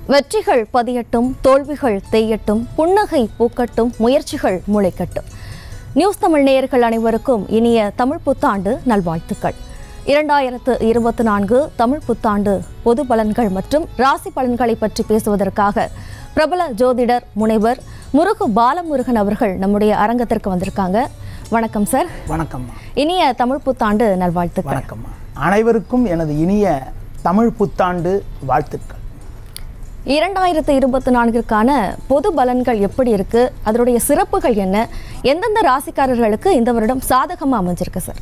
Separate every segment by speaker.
Speaker 1: வெற்றிகள் பதியட்டும் தோல்விகள் தேயட்டும் புன்னகை பூக்கட்டும் முயற்சிகள் முளைக்கட்டும் நியூஸ் தமிழ் நேயர்கள் அனைவருக்கும் இனிய தமிழ் புத்தாண்டு நல்வாழ்த்துக்கள் இரண்டாயிரத்து இருபத்தி நான்கு தமிழ் புத்தாண்டு பொது பலன்கள் மற்றும் ராசி பலன்களை பற்றி பேசுவதற்காக பிரபல ஜோதிடர் முனைவர் முருகு பாலமுருகன் அவர்கள் நம்முடைய அரங்கத்திற்கு வந்திருக்காங்க வணக்கம் சார்
Speaker 2: வணக்கம்மா
Speaker 1: இனிய தமிழ் புத்தாண்டு நல்வாழ்த்துக்கள்
Speaker 2: வணக்கம்மா அனைவருக்கும் எனது இனிய தமிழ் புத்தாண்டு வாழ்த்துக்கள்
Speaker 1: இரண்டாயிரத்து இருபத்தி நான்கிற்கான பொது பலன்கள் எப்படி இருக்கு அதனுடைய சிறப்புகள் என்ன எந்தெந்த ராசிக்காரர்களுக்கு இந்த வருடம் சாதகமா அமைஞ்சிருக்கு சார்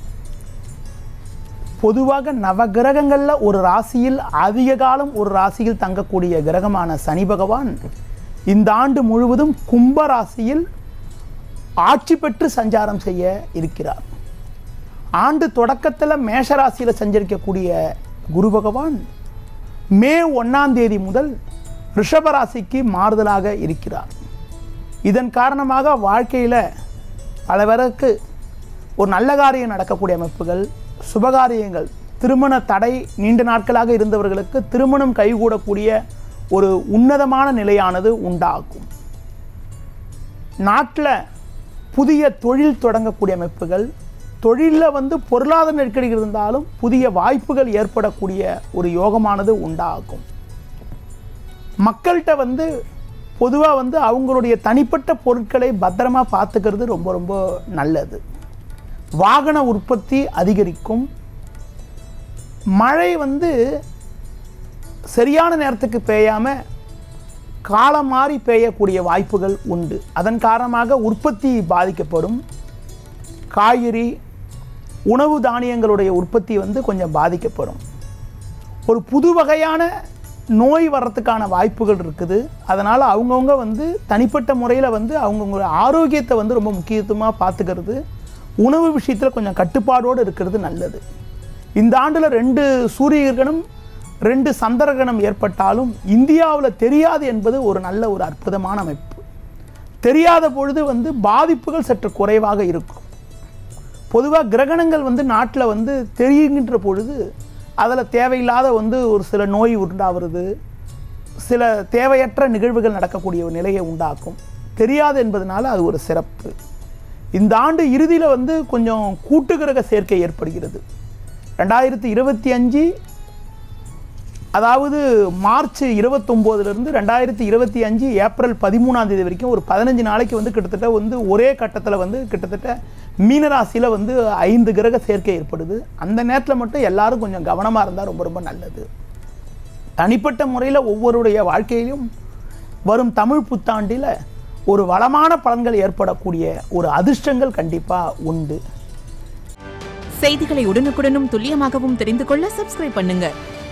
Speaker 2: பொதுவாக நவகிரகங்கள்ல ஒரு ராசியில் அதிக காலம் ஒரு ராசியில் தங்கக்கூடிய கிரகமான சனி பகவான் இந்த ஆண்டு முழுவதும் கும்ப ராசியில் ஆட்சி பெற்று சஞ்சாரம் செய்ய இருக்கிறார் ஆண்டு தொடக்கத்தில் மேஷ ராசியில் சஞ்சரிக்கக்கூடிய குரு பகவான் மே ஒன்றாம் தேதி முதல் ரிஷப ராசிக்கு மாறுதலாக இருக்கிறார் இதன் காரணமாக வாழ்க்கையில் பல பேருக்கு ஒரு நல்ல காரியம் நடக்கக்கூடிய அமைப்புகள் சுபகாரியங்கள் திருமண தடை நீண்ட நாட்களாக இருந்தவர்களுக்கு திருமணம் கைகூடக்கூடிய ஒரு உன்னதமான நிலையானது உண்டாகும் நாட்டில் புதிய தொழில் தொடங்கக்கூடிய அமைப்புகள் தொழிலில் வந்து பொருளாதார நெருக்கடி இருந்தாலும் புதிய வாய்ப்புகள் ஏற்படக்கூடிய ஒரு யோகமானது உண்டாகும் மக்கள்கிட்ட வந்து பொதுவாக வந்து அவங்களுடைய தனிப்பட்ட பொருட்களை பத்திரமா பார்த்துக்கிறது ரொம்ப ரொம்ப நல்லது வாகன உற்பத்தி அதிகரிக்கும் மழை வந்து சரியான நேரத்துக்கு பெய்யாம காலம் மாறி பெய்யக்கூடிய வாய்ப்புகள் உண்டு அதன் காரணமாக உற்பத்தி பாதிக்கப்படும் காய்கறி உணவு தானியங்களுடைய உற்பத்தி வந்து கொஞ்சம் பாதிக்கப்படும் ஒரு புது வகையான நோய் வர்றதுக்கான வாய்ப்புகள் இருக்குது அதனால் அவங்கவுங்க வந்து தனிப்பட்ட முறையில் வந்து அவங்கவுங்க ஆரோக்கியத்தை வந்து ரொம்ப முக்கியத்துவமாக பார்த்துக்கிறது உணவு விஷயத்தில் கொஞ்சம் கட்டுப்பாடோடு இருக்கிறது நல்லது இந்த ஆண்டில் ரெண்டு சூரிய கிரகணம் ரெண்டு சந்திர கிரகணம் ஏற்பட்டாலும் இந்தியாவில் தெரியாது என்பது ஒரு நல்ல ஒரு அற்புதமான அமைப்பு தெரியாத பொழுது வந்து பாதிப்புகள் சற்று குறைவாக இருக்கும் பொதுவாக கிரகணங்கள் வந்து நாட்டில் வந்து தெரியுகின்ற பொழுது அதில் தேவையில்லாத வந்து ஒரு சில நோய் உண்டாகிறது சில தேவையற்ற நிகழ்வுகள் நடக்கக்கூடிய ஒரு நிலையை உண்டாக்கும் தெரியாது என்பதனால அது ஒரு சிறப்பு இந்த ஆண்டு இறுதியில் வந்து கொஞ்சம் கூட்டு கிரக சேர்க்கை ஏற்படுகிறது ரெண்டாயிரத்தி இருபத்தி அஞ்சு அதாவது மார்ச் இருபத்தொம்போதுலேருந்து ரெண்டாயிரத்தி இருபத்தி அஞ்சு ஏப்ரல் பதிமூணாம் தேதி வரைக்கும் ஒரு பதினஞ்சு நாளைக்கு வந்து கிட்டத்தட்ட வந்து ஒரே கட்டத்தில் வந்து கிட்டத்தட்ட மீனராசியில் வந்து ஐந்து கிரக சேர்க்கை ஏற்படுது அந்த நேரத்தில் மட்டும் எல்லாரும் கொஞ்சம் கவனமாக இருந்தால் ரொம்ப ரொம்ப நல்லது தனிப்பட்ட முறையில் ஒவ்வொருடைய வாழ்க்கையிலும் வரும் தமிழ் புத்தாண்டில் ஒரு வளமான பலன்கள் ஏற்படக்கூடிய ஒரு அதிர்ஷ்டங்கள் கண்டிப்பாக உண்டு
Speaker 3: செய்திகளை உடனுக்குடனும் துல்லியமாகவும் தெரிந்து கொள்ள சப்ஸ்கிரைப் பண்ணுங்க